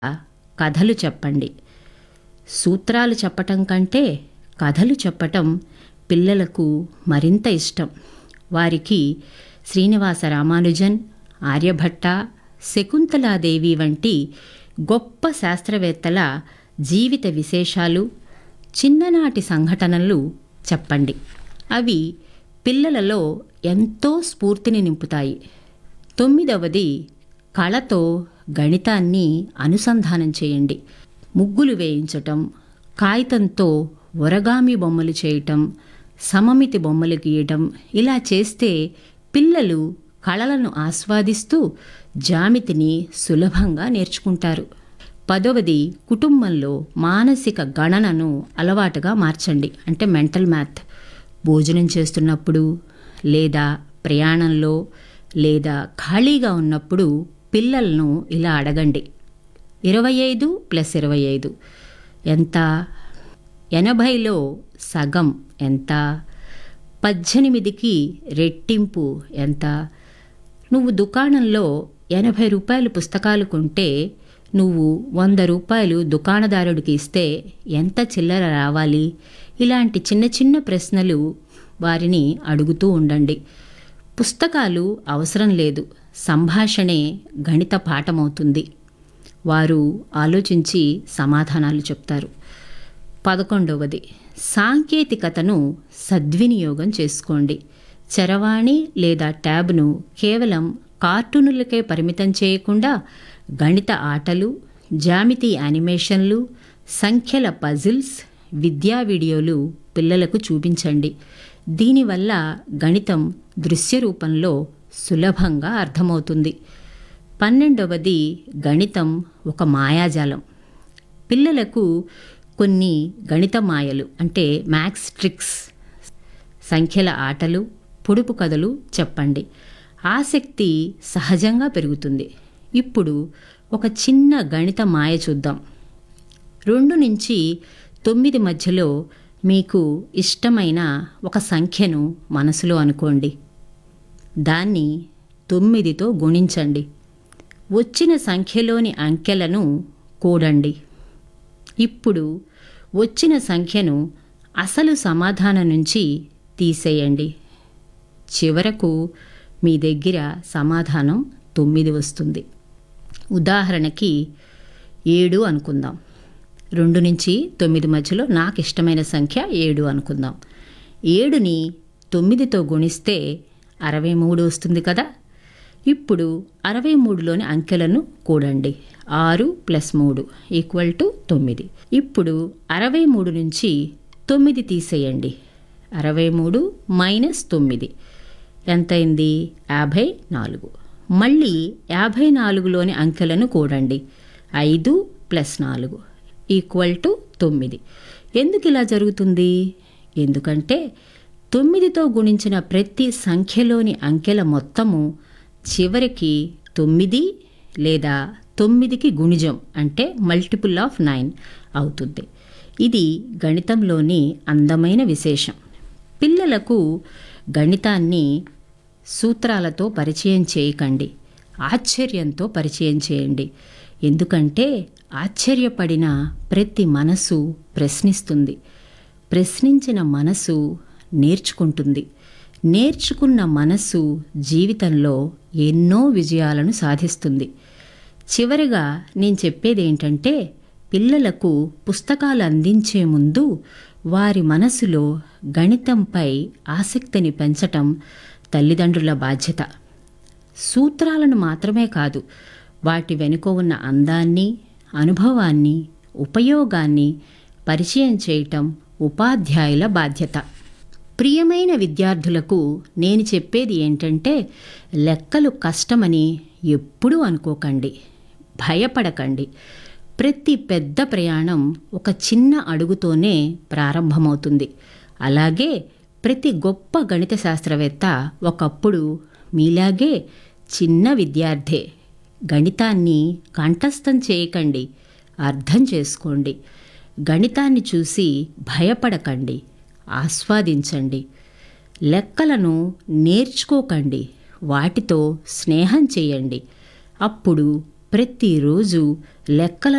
కథలు చెప్పండి సూత్రాలు చెప్పటం కంటే కథలు చెప్పటం పిల్లలకు మరింత ఇష్టం వారికి శ్రీనివాస రామానుజన్ ఆర్యభట్ట శకుంతలాదేవి వంటి గొప్ప శాస్త్రవేత్తల జీవిత విశేషాలు చిన్ననాటి సంఘటనలు చెప్పండి అవి పిల్లలలో ఎంతో స్ఫూర్తిని నింపుతాయి తొమ్మిదవది కళతో గణితాన్ని అనుసంధానం చేయండి ముగ్గులు వేయించటం కాగితంతో ఒరగామి బొమ్మలు చేయటం సమమితి బొమ్మలు గీయటం ఇలా చేస్తే పిల్లలు కళలను ఆస్వాదిస్తూ జామితిని సులభంగా నేర్చుకుంటారు పదవది కుటుంబంలో మానసిక గణనను అలవాటుగా మార్చండి అంటే మెంటల్ మ్యాథ్ భోజనం చేస్తున్నప్పుడు లేదా ప్రయాణంలో లేదా ఖాళీగా ఉన్నప్పుడు పిల్లలను ఇలా అడగండి ఇరవై ఐదు ప్లస్ ఇరవై ఐదు ఎంత ఎనభైలో సగం ఎంత పద్దెనిమిదికి రెట్టింపు ఎంత నువ్వు దుకాణంలో ఎనభై రూపాయలు పుస్తకాలు కొంటే నువ్వు వంద రూపాయలు దుకాణదారుడికి ఇస్తే ఎంత చిల్లర రావాలి ఇలాంటి చిన్న చిన్న ప్రశ్నలు వారిని అడుగుతూ ఉండండి పుస్తకాలు అవసరం లేదు సంభాషణే గణిత పాఠమవుతుంది వారు ఆలోచించి సమాధానాలు చెప్తారు పదకొండవది సాంకేతికతను సద్వినియోగం చేసుకోండి చరవాణి లేదా ట్యాబ్ను కేవలం కార్టూనులకే పరిమితం చేయకుండా గణిత ఆటలు జామితి యానిమేషన్లు సంఖ్యల పజిల్స్ విద్యా వీడియోలు పిల్లలకు చూపించండి దీనివల్ల గణితం దృశ్య రూపంలో సులభంగా అర్థమవుతుంది పన్నెండవది గణితం ఒక మాయాజాలం పిల్లలకు కొన్ని గణిత మాయలు అంటే మ్యాథ్స్ ట్రిక్స్ సంఖ్యల ఆటలు పొడుపు కథలు చెప్పండి ఆసక్తి సహజంగా పెరుగుతుంది ఇప్పుడు ఒక చిన్న గణిత మాయ చూద్దాం రెండు నుంచి తొమ్మిది మధ్యలో మీకు ఇష్టమైన ఒక సంఖ్యను మనసులో అనుకోండి దాన్ని తొమ్మిదితో గుణించండి వచ్చిన సంఖ్యలోని అంకెలను కూడండి ఇప్పుడు వచ్చిన సంఖ్యను అసలు సమాధానం నుంచి తీసేయండి చివరకు మీ దగ్గర సమాధానం తొమ్మిది వస్తుంది ఉదాహరణకి ఏడు అనుకుందాం రెండు నుంచి తొమ్మిది మధ్యలో నాకు ఇష్టమైన సంఖ్య ఏడు అనుకుందాం ఏడుని తొమ్మిదితో గుణిస్తే అరవై మూడు వస్తుంది కదా ఇప్పుడు అరవై మూడులోని అంకెలను కూడండి ఆరు ప్లస్ మూడు ఈక్వల్ టు తొమ్మిది ఇప్పుడు అరవై మూడు నుంచి తొమ్మిది తీసేయండి అరవై మూడు మైనస్ తొమ్మిది ఎంతైంది యాభై నాలుగు మళ్ళీ యాభై నాలుగులోని అంకెలను కూడండి ఐదు ప్లస్ నాలుగు ఈక్వల్ టు తొమ్మిది ఎందుకు ఇలా జరుగుతుంది ఎందుకంటే తొమ్మిదితో గుణించిన ప్రతి సంఖ్యలోని అంకెల మొత్తము చివరికి తొమ్మిది లేదా తొమ్మిదికి గుణిజం అంటే మల్టిపుల్ ఆఫ్ నైన్ అవుతుంది ఇది గణితంలోని అందమైన విశేషం పిల్లలకు గణితాన్ని సూత్రాలతో పరిచయం చేయకండి ఆశ్చర్యంతో పరిచయం చేయండి ఎందుకంటే ఆశ్చర్యపడిన ప్రతి మనసు ప్రశ్నిస్తుంది ప్రశ్నించిన మనసు నేర్చుకుంటుంది నేర్చుకున్న మనసు జీవితంలో ఎన్నో విజయాలను సాధిస్తుంది చివరిగా నేను చెప్పేది ఏంటంటే పిల్లలకు పుస్తకాలు అందించే ముందు వారి మనసులో గణితంపై ఆసక్తిని పెంచటం తల్లిదండ్రుల బాధ్యత సూత్రాలను మాత్రమే కాదు వాటి వెనుక ఉన్న అందాన్ని అనుభవాన్ని ఉపయోగాన్ని పరిచయం చేయటం ఉపాధ్యాయుల బాధ్యత ప్రియమైన విద్యార్థులకు నేను చెప్పేది ఏంటంటే లెక్కలు కష్టమని ఎప్పుడూ అనుకోకండి భయపడకండి ప్రతి పెద్ద ప్రయాణం ఒక చిన్న అడుగుతోనే ప్రారంభమవుతుంది అలాగే ప్రతి గొప్ప గణిత శాస్త్రవేత్త ఒకప్పుడు మీలాగే చిన్న విద్యార్థే గణితాన్ని కంఠస్థం చేయకండి అర్థం చేసుకోండి గణితాన్ని చూసి భయపడకండి ఆస్వాదించండి లెక్కలను నేర్చుకోకండి వాటితో స్నేహం చేయండి అప్పుడు ప్రతిరోజు లెక్కల